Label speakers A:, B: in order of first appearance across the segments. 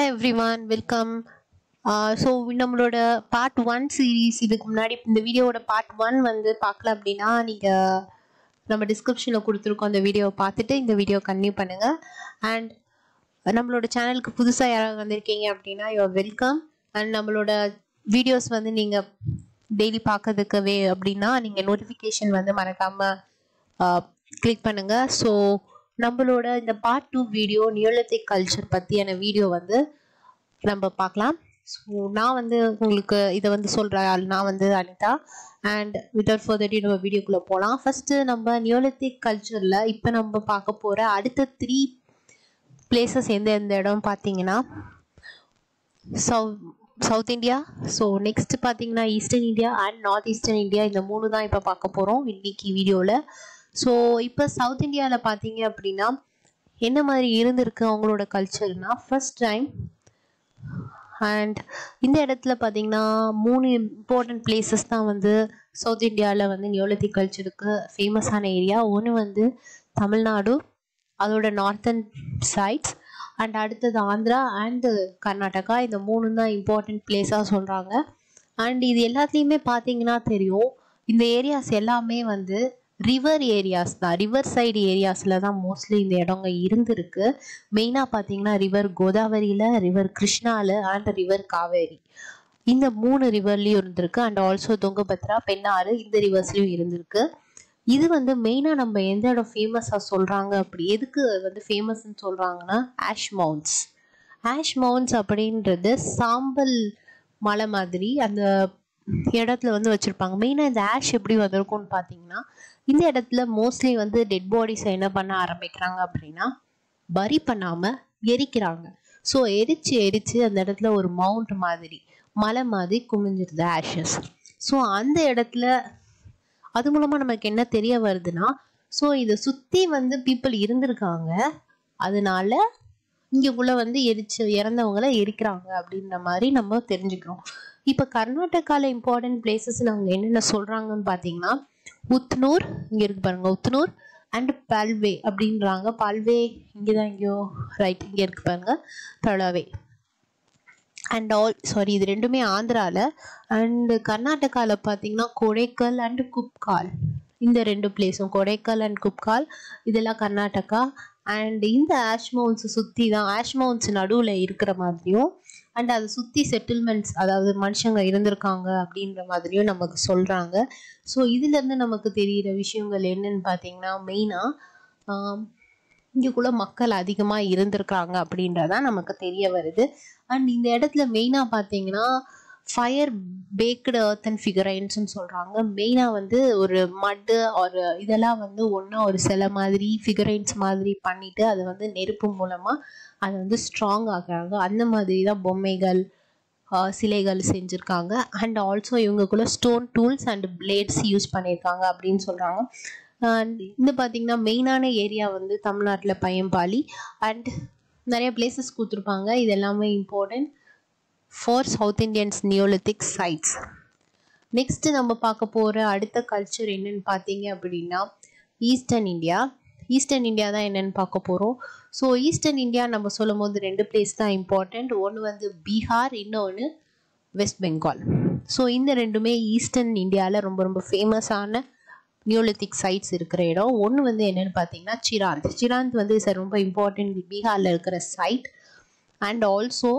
A: every everyone welcome so நம்மளோட part one series இதுக்கு முன்னாடி இந்த வீடியோவோட பார்ட் ஒன் வந்து பார்க்கல அப்படின்னா நீங்கள் நம்ம டிஸ்கிரிப்ஷனில் கொடுத்துருக்கோம் அந்த வீடியோவை பார்த்துட்டு இந்த வீடியோ கன்டினியூ பண்ணுங்கள் அண்ட் நம்மளோட சேனலுக்கு புதுசாக யாராவது வந்திருக்கீங்க அப்படின்னா யூஆர் வெல்கம் அண்ட் நம்மளோட வீடியோஸ் வந்து நீங்கள் டெய்லி பார்க்கறதுக்கு வே அப்படின்னா நீங்கள் நோட்டிஃபிகேஷன் வந்து மறக்காமல் கிளிக் பண்ணுங்கள் ஸோ நம்மளோட இந்த part two video neolithic culture பற்றியான வீடியோ வந்து நம்ம பார்க்கலாம் ஸோ நான் வந்து உங்களுக்கு இதை வந்து சொல்கிற ஆள் நான் வந்து அனிதா அண்ட் வித்தவுட் ஃபர்தர் நம்ம வீடியோக்குள்ளே போகலாம் ஃபஸ்ட்டு நம்ம நியோலத்திக் கல்ச்சரில் இப்போ நம்ம பார்க்க போகிற அடுத்த த்ரீ பிளேசஸ் எந்த எந்த இடம் பார்த்தீங்கன்னா south south India so next பார்த்தீங்கன்னா eastern India and north eastern India இந்த மூணு தான் இப்போ பார்க்க போகிறோம் இன்னைக்கு வீடியோவில் ஸோ இப்போ சவுத் இந்தியாவில் பார்த்தீங்க அப்படின்னா என்ன மாதிரி இருந்திருக்கு அவங்களோட கல்ச்சர்னா ஃபர்ஸ்ட் டைம் அண்ட் இந்த இடத்துல பார்த்தீங்கன்னா மூணு இம்பார்ட்டன்ட் பிளேசஸ் தான் வந்து சவுத் இந்தியாவில் வந்து நியோலத்தி கல்ச்சருக்கு ஃபேமஸான ஏரியா ஒன்று வந்து தமிழ்நாடு அதோட நார்த்தன் சைட்ஸ் அண்ட் அடுத்தது ஆந்திரா அண்டு கர்நாடகா இந்த மூணு தான் இம்பார்ட்டன்ட் பிளேஸாக சொல்கிறாங்க அண்ட் இது எல்லாத்துலேயுமே பார்த்தீங்கன்னா தெரியும் இந்த ஏரியாஸ் எல்லாமே வந்து ரிவர் ஏரியாஸ் தான் ரிவர் சைடு ஏரியாஸில் தான் மோஸ்ட்லி இந்த இடங்க இருந்திருக்கு மெயினாக பார்த்தீங்கன்னா ரிவர் கோதாவரியில் ரிவர் கிருஷ்ணாவில் அண்ட் ரிவர் காவேரி இந்த மூணு ரிவர்லேயும் இருந்திருக்கு அண்ட் ஆல்சோ துங்கபத்ரா பெண்ணாறு இந்த ரிவர்ஸ்லையும் இருந்திருக்கு இது வந்து மெயினாக நம்ம எந்த இடம் ஃபேமஸாக சொல்கிறாங்க அப்படி எதுக்கு வந்து ஃபேமஸ்ன்னு சொல்கிறாங்கன்னா ஆஷ் மவுண்ட்ஸ் ஆஷ் மவுண்ட்ஸ் அப்படின்றது சாம்பல் மலை மாதிரி அந்த இடத்துல வந்து வச்சுருப்பாங்க மெயினாக இந்த ஆஷ் எப்படி வந்திருக்கும்னு பார்த்தீங்கன்னா இந்த இடத்துல மோஸ்ட்லி வந்து டெட் பாடிஸை என்ன பண்ண ஆரம்பிக்கிறாங்க அப்படின்னா பரி பண்ணாமல் எரிக்கிறாங்க ஸோ எரிச்சு எரிச்சு அந்த இடத்துல ஒரு மவுண்ட் மாதிரி மலை மாதிரி குமிஞ்சிருது ஆஷஸ் ஸோ அந்த இடத்துல அது மூலமாக நமக்கு என்ன தெரிய வருதுன்னா ஸோ இதை சுற்றி வந்து பீப்புள் இருந்திருக்காங்க அதனால இங்கேக்குள்ளே வந்து எரிச்சு இறந்தவங்கள எரிக்கிறாங்க அப்படின்ற மாதிரி நம்ம தெரிஞ்சுக்கிறோம் இப்போ கர்நாடகாவில் இம்பார்ட்டன்ட் பிளேசஸில் அவங்க என்னென்ன சொல்கிறாங்கன்னு பார்த்தீங்கன்னா உத்னூர் இங்கே இருக்கு பாருங்க உத்னூர் அண்ட் பல்வே அப்படின்றாங்க பல்வே இங்கே தான் எங்கேயோ ரைட் இங்கே இருக்கு பாருங்க தளவே அண்ட் ஆல் சாரி இது ரெண்டுமே ஆந்திராவில் அண்டு கர்நாடகாவில் பார்த்தீங்கன்னா கொடைக்கல் அண்டு குப்கால் இந்த ரெண்டு பிளேஸும் கொடைக்கல் அண்ட் குப்கால் இதெல்லாம் கர்நாடகா அண்ட் இந்த ஆஷ் மவுண்ட்ஸை சுற்றி தான் ஆஷ் மவுண்ட்ஸ் நடுவில் இருக்கிற மாதிரியும் அண்ட் அதை சுற்றி செட்டில்மெண்ட்ஸ் அதாவது மனுஷங்க இருந்திருக்காங்க அப்படின்ற மாதிரியும் நமக்கு சொல்கிறாங்க ஸோ இதுலேருந்து நமக்கு தெரிகிற விஷயங்கள் என்னன்னு பார்த்தீங்கன்னா மெயினாக இங்கேக்குள்ள மக்கள் அதிகமாக இருந்திருக்காங்க அப்படின்றதான் நமக்கு தெரிய வருது அண்ட் இந்த இடத்துல மெயினாக பார்த்தீங்கன்னா ஃபயர் பேக்டு அர்த் அண்ட் ஃபிகரைன்ஸ்னு சொல்கிறாங்க மெயினாக வந்து ஒரு மட்டு ஒரு இதெல்லாம் வந்து ஒன்றா ஒரு சிலை மாதிரி ஃபிகரைன்ஸ் மாதிரி பண்ணிவிட்டு அதை வந்து நெருப்பு மூலமாக அதை வந்து ஸ்ட்ராங் ஆகுறாங்க அந்த மாதிரி தான் பொம்மைகள் சிலைகள் செஞ்சுருக்காங்க அண்ட் ஆல்சோ இவங்களுக்குள்ள stone tools and blades use பண்ணியிருக்காங்க அப்படின்னு சொல்கிறாங்க அண்ட் இந்த பார்த்திங்கன்னா மெயினான ஏரியா வந்து தமிழ்நாட்டில் பையம்பாலி அண்ட் நிறைய பிளேசஸ் கொடுத்துருப்பாங்க இது எல்லாமே important for south Indians neolithic sites next நம்ம பார்க்க போகிற அடுத்த கல்ச்சர் என்னன்னு பார்த்தீங்க அப்படின்னா ஈஸ்டர்ன் இந்தியா ஈஸ்டர்ன் இந்தியா தான் என்னென்னு பார்க்க போகிறோம் ஸோ ஈஸ்டர்ன் இந்தியா நம்ம சொல்லும் போது ரெண்டு பிளேஸ் தான் இம்பார்ட்டண்ட் ஒன்று வந்து பீகார் இன்னொன்று வெஸ்ட் பெங்கால் ஸோ இந்த ரெண்டுமே ஈஸ்டர்ன் இந்தியாவில் ரொம்ப ரொம்ப ஃபேமஸான நியோலித்திக் சைட்ஸ் இருக்கிற இடம் ஒன்று வந்து என்னென்னு பார்த்தீங்கன்னா சிராந்த் சிராந்த் வந்து சார் ரொம்ப இம்பார்ட்டன்ட் பீகாரில் இருக்கிற சைட் அண்ட் ஆல்சோ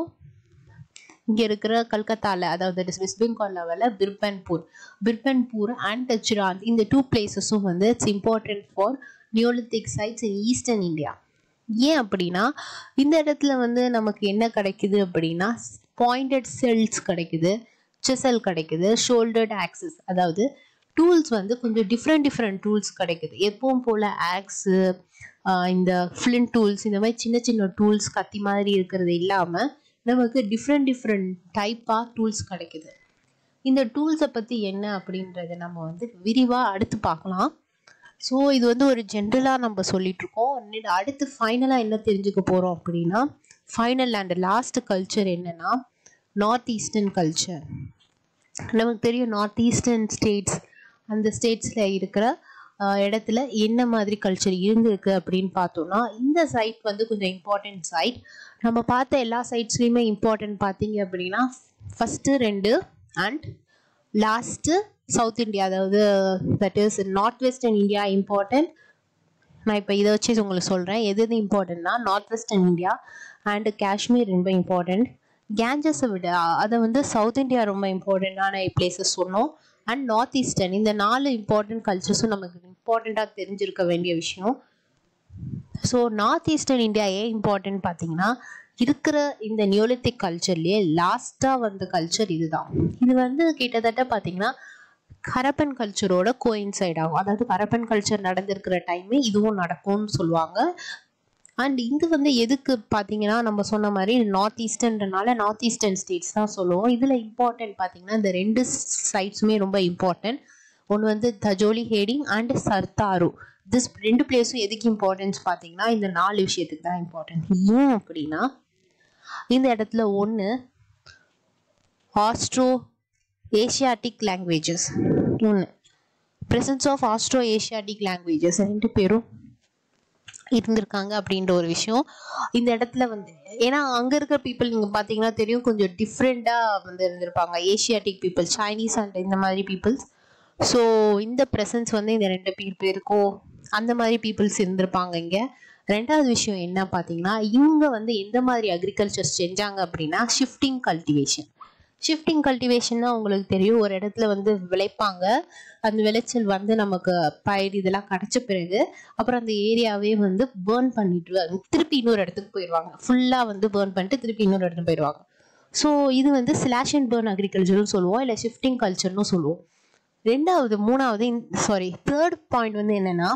A: இங்கே இருக்கிற கல்கத்தாவில் அதாவது வெஸ்ட் பெங்கால் லெவலில் பிர்பன்பூர் பிர்பன்பூர் அண்ட் சிராந்த் இந்த டூ பிளேசஸும் வந்து it's important for neolithic sites in eastern India ஏன் அப்படின்னா இந்த இடத்துல வந்து நமக்கு என்ன கிடைக்குது அப்படின்னா பாயிண்டட் செல்ஸ் கிடைக்குது சிசல் கிடைக்குது ஷோல்டர்ட் ஆக்சஸ் அதாவது டூல்ஸ் வந்து கொஞ்சம் டிஃப்ரெண்ட் டிஃப்ரெண்ட் டூல்ஸ் கிடைக்குது எப்பவும் போல் ஆக்ஸு இந்த ஃப்ளின் டூல்ஸ் இந்த மாதிரி சின்ன சின்ன டூல்ஸ் கத்தி மாதிரி இருக்கிறது இல்லாமல் நமக்கு டிஃப்ரெண்ட் டிஃப்ரெண்ட் டைப்பாக டூல்ஸ் கிடைக்குது இந்த டூல்ஸை பற்றி என்ன அப்படின்றத நம்ம வந்து விரிவாக அடுத்து பார்க்கலாம் ஸோ இது வந்து ஒரு ஜென்ரலாக நம்ம சொல்லிகிட்ருக்கோம் அடுத்து ஃபைனலாக என்ன தெரிஞ்சுக்க போகிறோம் அப்படின்னா ஃபைனல் அண்ட் லாஸ்ட் கல்ச்சர் என்னென்னா நார்த் ஈஸ்டர்ன் கல்ச்சர் நமக்கு தெரியும் நார்த் ஈஸ்டர்ன் ஸ்டேட்ஸ் அந்த ஸ்டேட்ஸில் இருக்கிற இடத்துல என்ன மாதிரி கல்ச்சர் இருந்திருக்கு அப்படின்னு பார்த்தோம்னா இந்த சைட் வந்து கொஞ்சம் இம்பார்ட்டன்ட் சைட் நம்ம பார்த்த எல்லா சைட்ஸ்லையுமே இம்பார்ட்டன்ட் பார்த்தீங்க அப்படின்னா ஃபஸ்ட்டு ரெண்டு அண்ட் லாஸ்ட்டு சவுத் இந்தியா அதாவது that is north western India important நான் இப்போ இதை வச்சு உங்களுக்கு சொல்கிறேன் எது எது இம்பார்ட்டன்ட்னா north western India and Kashmir ரொம்ப இம்பார்ட்டன்ட் கேஞ்சஸை விட அதை வந்து சவுத் இந்தியா ரொம்ப இம்பார்ட்டண்ட்டான பிளேசஸ் சொன்னோம் அண்ட் நார்த் ஈஸ்டர்ன் இந்த நாலு இம்பார்ட்டன்ட் கல்ச்சர்ஸும் நமக்கு இம்பார்ட்டண்ட்டாக தெரிஞ்சிருக்க வேண்டிய விஷயம் ஸோ நார்த் ஈஸ்டர்ன் இந்தியா ஏன் இம்பார்ட்டன்ட் பார்த்தீங்கன்னா இருக்கிற இந்த நியோலித்திக் கல்ச்சர்லேயே லாஸ்ட்டாக வந்த கல்ச்சர் இதுதான் இது வந்து கிட்டத்தட்ட பார்த்தீங்கன்னா ஹரப்பன் கல்ச்சரோட கோயின்சைட் ஆகும் அதாவது ஹரப்பன் கல்ச்சர் நடந்திருக்கிற டைமே இதுவும் நடக்கும்னு சொல்லுவாங்க அண்ட் இது வந்து எதுக்கு பார்த்தீங்கன்னா நம்ம சொன்ன மாதிரி நார்த் ஈஸ்டர்ன்றனால நார்த் ஈஸ்டர்ன் ஸ்டேட்ஸ் தான் சொல்லுவோம் இதில் இம்பார்ட்டன்ட் பார்த்தீங்கன்னா இந்த ரெண்டு சைட்ஸுமே ரொம்ப இம்பார்ட்டன்ட் ஒன்று வந்து தஜோலி ஹேடிங் அண்ட் சர்தாரு திஸ் ரெண்டு பிளேஸும் எதுக்கு இம்பார்ட்டன்ஸ் பார்த்தீங்கன்னா இந்த நாலு விஷயத்துக்கு தான் இம்பார்ட்டன்ட் ஏன் அப்படின்னா இந்த இடத்துல ஒன்று ஆஸ்ட்ரோ ஏஷியாட்டிக் லாங்குவேஜஸ் ஒன்று presence of Austro Asiatic languages ரெண்டு பேரும் இருந்திருக்காங்க அப்படின்ற ஒரு விஷயம் இந்த இடத்துல வந்து ஏன்னா அங்கே இருக்கிற பீப்புள் நீங்கள் பார்த்தீங்கன்னா தெரியும் கொஞ்சம் டிஃப்ரெண்ட்டாக வந்து இருந்திருப்பாங்க ஏஷியாட்டிக் பீப்புள் சைனீஸ் அண்ட் இந்த மாதிரி பீப்புள்ஸ் ஸோ இந்த ப்ரெசன்ஸ் வந்து இந்த ரெண்டு பேர் பேருக்கும் அந்த மாதிரி பீப்புள்ஸ் இருந்திருப்பாங்க இங்கே ரெண்டாவது விஷயம் என்ன பார்த்தீங்கன்னா இவங்க வந்து எந்த மாதிரி அக்ரிகல்ச்சர் செஞ்சாங்க அப்படின்னா ஷிஃப்டிங் கல்டிவேஷன் ஷிஃப்டிங் கல்டிவேஷன்னா உங்களுக்கு தெரியும் ஒரு இடத்துல வந்து விளைப்பாங்க அந்த விளைச்சல் வந்து நமக்கு பயிர் இதெல்லாம் கிடைச்ச பிறகு அப்புறம் அந்த ஏரியாவே வந்து பேர்ன் பண்ணிட்டு திருப்பி இன்னொரு இடத்துக்கு போயிடுவாங்க ஃபுல்லாக வந்து பேர்ன் பண்ணிட்டு திருப்பி இன்னொரு இடத்துக்கு போயிடுவாங்க ஸோ இது வந்து ஸ்லாஷ் அண்ட் பேர்ன் அக்ரிகல்ச்சர்னு சொல்லுவோம் இல்லை ஷிஃப்டிங் கல்ச்சர்னு சொல்லுவோம் ரெண்டாவது மூணாவது சாரி தேர்ட் பாயிண்ட் வந்து என்னென்னா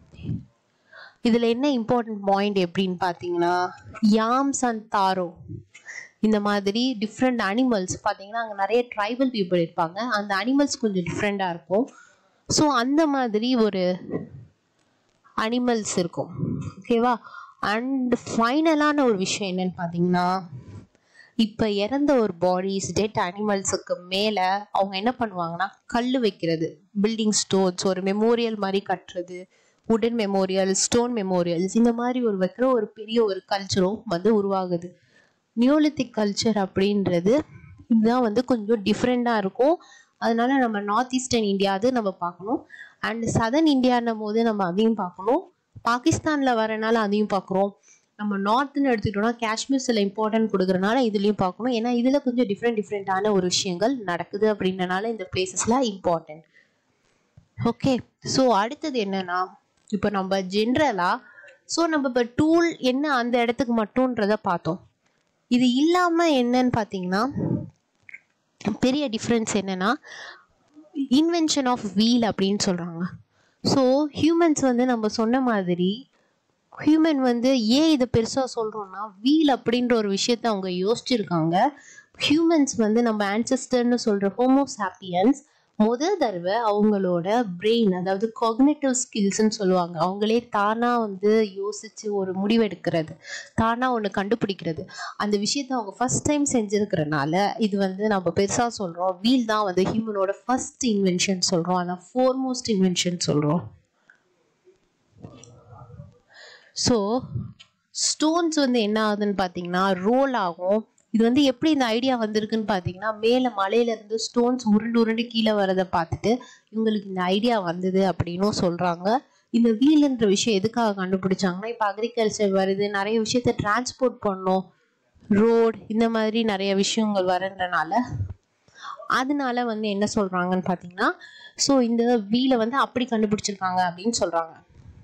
A: இதில் என்ன இம்பார்ட்டன்ட் பாயிண்ட் எப்படின்னு பார்த்தீங்கன்னா யாம்ஸ் அண்ட் தாரோ இந்த மாதிரி டிஃப்ரெண்ட் அனிமல்ஸ் பார்த்தீங்கன்னா அங்கே நிறைய ட்ரைபல் பீப்புள் இருப்பாங்க அந்த அனிமல்ஸ் கொஞ்சம் டிஃப்ரெண்ட்டாக இருக்கும் ஸோ அந்த மாதிரி ஒரு அனிமல்ஸ் இருக்கும் ஓகேவா அண்ட் ஃபைனலான ஒரு விஷயம் என்னன்னு பார்த்தீங்கன்னா இப்போ இறந்த ஒரு பாடிஸ் டெட் அனிமல்ஸுக்கு மேலே அவங்க என்ன பண்ணுவாங்கன்னா கல் வைக்கிறது பில்டிங் ஸ்டோன்ஸ் ஒரு மெமோரியல் மாதிரி கட்டுறது உடன் மெமோரியல் ஸ்டோன் மெமோரியல்ஸ் இந்த மாதிரி ஒரு வைக்கிற ஒரு பெரிய ஒரு கல்ச்சரும் வந்து உருவாகுது நியோலித்திக் கல்ச்சர் அப்படின்றது இதுதான் வந்து கொஞ்சம் டிஃப்ரெண்ட்டாக இருக்கும் அதனால நம்ம நார்த் ஈஸ்டர்ன் இந்தியாவது நம்ம பார்க்கணும் அண்ட் சதர்ன் இந்தியான்னும் போது நம்ம அதையும் பார்க்கணும் பாகிஸ்தானில் வரனால அதையும் பார்க்குறோம் நம்ம நார்த்னு எடுத்துக்கிட்டோம்னா காஷ்மீர் சில இம்பார்ட்டன்ட் கொடுக்குறனால இதுலேயும் பார்க்கணும் ஏன்னா இதில் கொஞ்சம் டிஃப்ரெண்ட் டிஃப்ரெண்ட்டான ஒரு விஷயங்கள் நடக்குது அப்படின்றனால இந்த பிளேசஸ்லாம் இம்பார்ட்டன்ட் ஓகே ஸோ அடுத்தது என்னன்னா இப்போ நம்ம ஜென்ரலாக ஸோ நம்ம இப்போ டூல் என்ன அந்த இடத்துக்கு மட்டும்ன்றத பார்த்தோம் இது இல்லாமல் என்னன்னு பார்த்தீங்கன்னா பெரிய டிஃப்ரென்ஸ் என்னன்னா இன்வென்ஷன் ஆஃப் வீல் அப்படின்னு சொல்கிறாங்க ஸோ ஹியூமன்ஸ் வந்து நம்ம சொன்ன மாதிரி ஹியூமன் வந்து ஏன் இதை பெருசாக சொல்கிறோம்னா வீல் அப்படின்ற ஒரு விஷயத்த அவங்க யோசிச்சிருக்காங்க ஹியூமன்ஸ் வந்து நம்ம ஆன்சஸ்டர்னு சொல்கிற ஹோமோசாப்பியன்ஸ் முதல் தடவை அவங்களோட பிரெயின் அதாவது காக்னேட்டிவ் ஸ்கில்ஸ்ன்னு சொல்லுவாங்க அவங்களே தானாக வந்து யோசித்து ஒரு முடிவெடுக்கிறது தானாக ஒன்று கண்டுபிடிக்கிறது அந்த விஷயத்த அவங்க ஃபஸ்ட் டைம் செஞ்சுருக்கிறனால இது வந்து நம்ம பெருசாக சொல்கிறோம் வீல் தான் வந்து ஹியூமனோட ஃபஸ்ட் இன்வென்ஷன் சொல்கிறோம் அதான் ஃபோர்மோஸ்ட் இன்வென்ஷன் சொல்கிறோம் ஸோ ஸ்டோன்ஸ் வந்து என்ன ஆகுதுன்னு பார்த்தீங்கன்னா ரோல் ஆகும் இது வந்து எப்படி இந்த ஐடியா வந்திருக்குன்னு பார்த்தீங்கன்னா மேலே மலையிலேருந்து ஸ்டோன்ஸ் உருண்டு உருண்டு கீழே வரதை பார்த்துட்டு இவங்களுக்கு இந்த ஐடியா வந்தது அப்படின்னும் சொல்கிறாங்க இந்த வீலுன்ற விஷயம் எதுக்காக கண்டுபிடிச்சாங்கன்னா இப்போ அக்ரிகல்ச்சர் வருது நிறைய விஷயத்த டிரான்ஸ்போர்ட் பண்ணோம் ரோட் இந்த மாதிரி நிறைய விஷயங்கள் வரன்றனால அதனால வந்து என்ன சொல்கிறாங்கன்னு பார்த்தீங்கன்னா ஸோ இந்த வீலை வந்து அப்படி கண்டுபிடிச்சிருக்காங்க அப்படின்னு சொல்கிறாங்க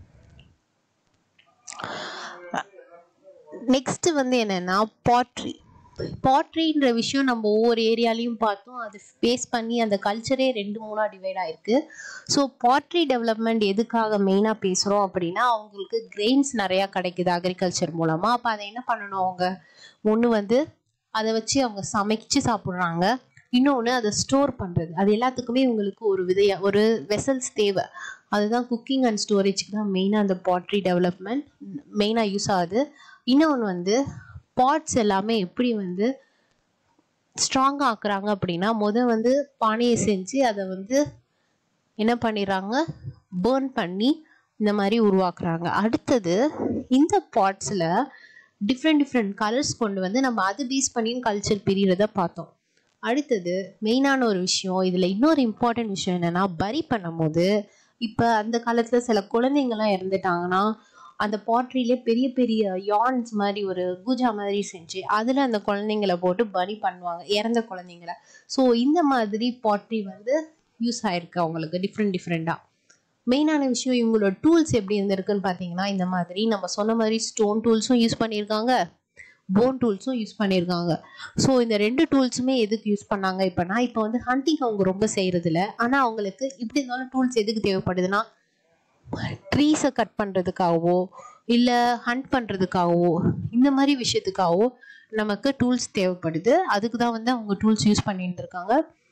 A: நெக்ஸ்ட் வந்து என்னன்னா பாட்ரி பாட்ரின்ற விஷயம் நம்ம ஒவ்வொரு ஏரியாலையும் பார்த்தோம் அது பேஸ் பண்ணி அந்த கல்ச்சரே ரெண்டு மூணாக டிவைட் ஆயிருக்கு ஸோ பாட்ரி டெவலப்மெண்ட் எதுக்காக மெயினாக பேசுகிறோம் அப்படின்னா அவங்களுக்கு கிரெயின்ஸ் நிறையா கிடைக்குது அக்ரிகல்ச்சர் மூலமாக அப்போ அதை என்ன பண்ணணும் அவங்க ஒன்று வந்து அதை வச்சு அவங்க சமைச்சு சாப்பிட்றாங்க இன்னொன்று அதை ஸ்டோர் பண்ணுறது அது எல்லாத்துக்குமே உங்களுக்கு ஒரு விதைய ஒரு வெசல்ஸ் தேவை அதுதான் குக்கிங் அண்ட் ஸ்டோரேஜ்க்கு தான் மெயினாக அந்த பாட்ரி டெவலப்மெண்ட் மெயினாக யூஸ் ஆகுது இன்னொன்று வந்து பாட்ஸ் எல்லாமே எப்படி வந்து ஸ்ட்ராங்காக ஆக்குறாங்க அப்படின்னா முத வந்து பானையை செஞ்சு அதை வந்து என்ன பண்ணிடுறாங்க பேர்ன் பண்ணி இந்த மாதிரி உருவாக்குறாங்க அடுத்தது இந்த பாட்ஸில் டிஃப்ரெண்ட் டிஃப்ரெண்ட் கலர்ஸ் கொண்டு வந்து நம்ம அது பேஸ் பண்ணியும் கல்ச்சர் பிரியறத பார்த்தோம் அடுத்தது மெயினான ஒரு விஷயம் இதில் இன்னொரு இம்பார்ட்டன்ட் விஷயம் என்னென்னா பரி பண்ணும்போது இப்போ அந்த காலத்தில் சில குழந்தைங்கள்லாம் இறந்துட்டாங்கன்னா அந்த பாட்ரியிலே பெரிய பெரிய யான்ஸ் மாதிரி ஒரு பூஜா மாதிரி செஞ்சு அதில் அந்த குழந்தைங்கள போட்டு பலி பண்ணுவாங்க இறந்த குழந்தைங்கள ஸோ இந்த மாதிரி பாட்ரி வந்து யூஸ் ஆயிருக்கு அவங்களுக்கு டிஃப்ரெண்ட் டிஃப்ரெண்ட்டாக மெயினான விஷயம் இவங்களோட டூல்ஸ் எப்படி இருந்திருக்குன்னு பார்த்தீங்கன்னா இந்த மாதிரி நம்ம சொன்ன மாதிரி ஸ்டோன் டூல்ஸும் யூஸ் பண்ணியிருக்காங்க போன் டூல்ஸும் யூஸ் பண்ணியிருக்காங்க ஸோ இந்த ரெண்டு டூல்ஸுமே எதுக்கு யூஸ் பண்ணாங்க இப்போனா இப்போ வந்து ஹண்டிங் அவங்க ரொம்ப செய்கிறதில்ல ஆனால் அவங்களுக்கு இப்படி இருந்தாலும் டூல்ஸ் எதுக்கு தேவைப்படுதுன்னா ட்ரீஸை கட் பண்ணுறதுக்காகவோ இல்லை ஹண்ட் பண்ணுறதுக்காகவோ இந்த மாதிரி விஷயத்துக்காகவோ நமக்கு டூல்ஸ் தேவைப்படுது அதுக்கு தான் வந்து அவங்க டூல்ஸ் யூஸ் பண்ணிட்டு இருக்காங்க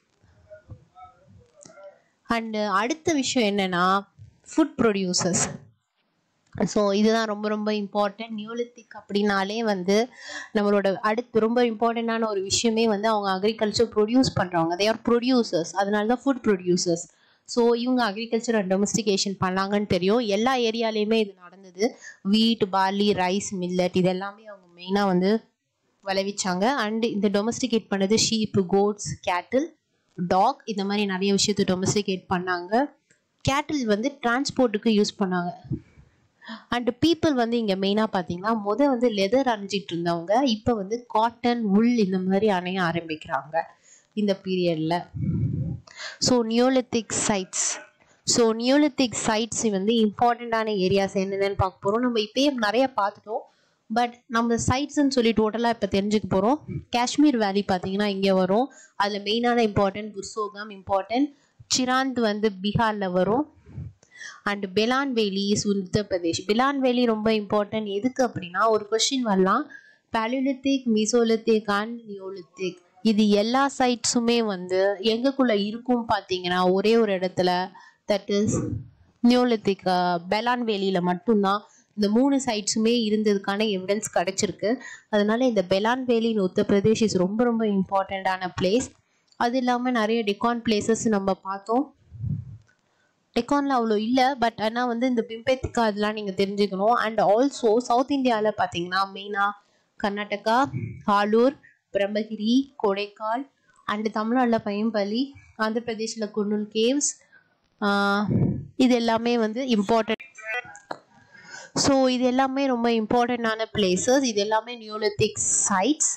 A: அண்டு அடுத்த விஷயம் என்னென்னா ஃபுட் ப்ரொடியூசர்ஸ் ஸோ இதுதான் ரொம்ப ரொம்ப இம்பார்ட்டன்ட் நியூலித்திக் அப்படின்னாலே வந்து நம்மளோட அடுத்து ரொம்ப இம்பார்ட்டண்ட்டான ஒரு விஷயமே வந்து அவங்க அக்ரிகல்ச்சர் ப்ரொடியூஸ் பண்ணுறவங்க தே ஆர் ப்ரொடியூசர்ஸ் அதனால தான் ஃபுட் ப்ரொடியூசர்ஸ் ஸோ இவங்க அக்ரிகல்ச்சர் அண்ட் டொமஸ்டிகேஷன் பண்ணாங்கன்னு தெரியும் எல்லா ஏரியாலேயுமே இது நடந்தது வீட் பார்லி ரைஸ் மில்லட் இது எல்லாமே அவங்க மெயினாக வந்து விளைவிச்சாங்க அண்ட் இந்த டொமஸ்டிகேட் பண்ணது ஷீப்பு கோட்ஸ் கேட்டில் டாக் இந்த மாதிரி நிறைய விஷயத்தை டொமஸ்டிகேட் பண்ணாங்க கேட்டில் வந்து டிரான்ஸ்போர்ட்டுக்கு யூஸ் பண்ணாங்க அண்ட் பீப்புள் வந்து இங்கே மெயினாக பார்த்தீங்கன்னா முத வந்து லெதர் அணிஞ்சிட்டு இருந்தவங்க இப்போ வந்து காட்டன் உள் இந்த மாதிரி அணைய ஆரம்பிக்கிறாங்க இந்த பீரியடில் so neolithic sites so neolithic sites வந்து இம்பார்ட்டண்ட்டான ஏரியாஸ் என்னென்னு பார்க்க போகிறோம் நம்ம இப்போயே நிறைய பார்த்துட்டோம் பட் நம்ம சைட்ஸ்ன்னு சொல்லி டோட்டலாக இப்போ தெரிஞ்சுக்க போகிறோம் காஷ்மீர் வேலி பார்த்தீங்கன்னா இங்கே வரும் அதில் மெயினான இம்பார்ட்டன்ட் புர்சோகம் இம்பார்ட்டன்ட் சிராந்த் வந்து பீகாரில் வரும் அண்ட் பெலான் வேலி இஸ் உத்தரப்பிரதேஷ் பெலான் வேலி ரொம்ப இம்பார்ட்டன்ட் எதுக்கு அப்படின்னா ஒரு கொஸ்டின் வரலாம் பேலியோலித்திக் மீசோலித்திக் அண்ட் நியோலித்திக் இது எல்லா சைட்ஸுமே வந்து எங்கக்குள்ள இருக்கும் பார்த்தீங்கன்னா ஒரே ஒரு இடத்துல தட் இஸ் நியோலித்திக் பெலான் வேலியில் மட்டும்தான் இந்த மூணு சைட்ஸுமே இருந்ததுக்கான எவிடன்ஸ் கிடைச்சிருக்கு அதனால இந்த பெலான் வேலி இன் உத்தரப்பிரதேஷ் இஸ் ரொம்ப ரொம்ப இம்பார்ட்டண்ட்டான பிளேஸ் அது இல்லாமல் நிறைய டெக்கான் பிளேசஸ் நம்ம பார்த்தோம் டெக்கானில் அவ்வளோ இல்லை பட் ஆனால் வந்து இந்த பிம்பெத்திக்கா அதெல்லாம் நீங்கள் தெரிஞ்சுக்கணும் அண்ட் ஆல்சோ சவுத் இந்தியாவில் பார்த்தீங்கன்னா மெயினாக கர்நாடகா ஆலூர் பிரம்மகிரி கொடைக்கால் அண்டு தமிழ்நாட்டில் பையம்பள்ளி ஆந்திர பிரதேஷில் குன்னூல் கேவ்ஸ் இது எல்லாமே வந்து இம்பார்ட்டன்ட் ஸோ இது எல்லாமே ரொம்ப இம்பார்ட்டண்ட்டான பிளேசஸ் இது எல்லாமே நியூலித்திக் சைட்ஸ்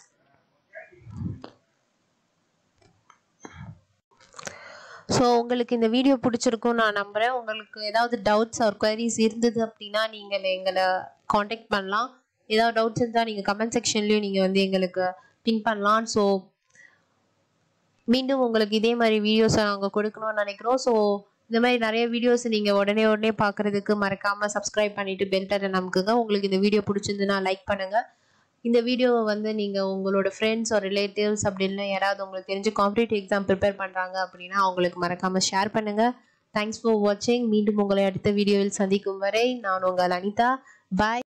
A: ஸோ உங்களுக்கு இந்த வீடியோ பிடிச்சிருக்கும் நான் நம்புகிறேன் உங்களுக்கு ஏதாவது டவுட்ஸ் ஆர் குவரிஸ் இருந்தது அப்படின்னா நீங்கள் எங்களை காண்டாக்ட் பண்ணலாம் ஏதாவது டவுட்ஸ் இருந்தால் நீங்கள் கமெண்ட் செக்ஷன்லேயும் நீங்கள் வந்து எங்களுக்கு பின் பண்ணலாம் ஸோ மீண்டும் உங்களுக்கு இதே மாதிரி வீடியோஸை நாங்கள் கொடுக்கணும்னு நினைக்கிறோம் ஸோ இந்த மாதிரி நிறைய வீடியோஸ் நீங்கள் உடனே உடனே பார்க்குறதுக்கு மறக்காமல் சப்ஸ்கிரைப் பண்ணிவிட்டு பெல் பட்டன் நமக்குங்க உங்களுக்கு இந்த வீடியோ பிடிச்சிருந்துன்னா லைக் பண்ணுங்கள் இந்த வீடியோவை வந்து நீங்கள் உங்களோட ஃப்ரெண்ட்ஸ் ஒரு ரிலேட்டிவ்ஸ் அப்படின்னு யாராவது உங்களுக்கு தெரிஞ்சு காம்படிட்டிவ் எக்ஸாம் ப்ரிப்பேர் பண்ணுறாங்க அப்படின்னா அவங்களுக்கு மறக்காமல் ஷேர் பண்ணுங்கள் தேங்க்ஸ் ஃபார் வாட்சிங் மீண்டும் உங்களை அடுத்த வீடியோவில் சந்திக்கும் வரை நான் உங்கள் அனிதா பாய்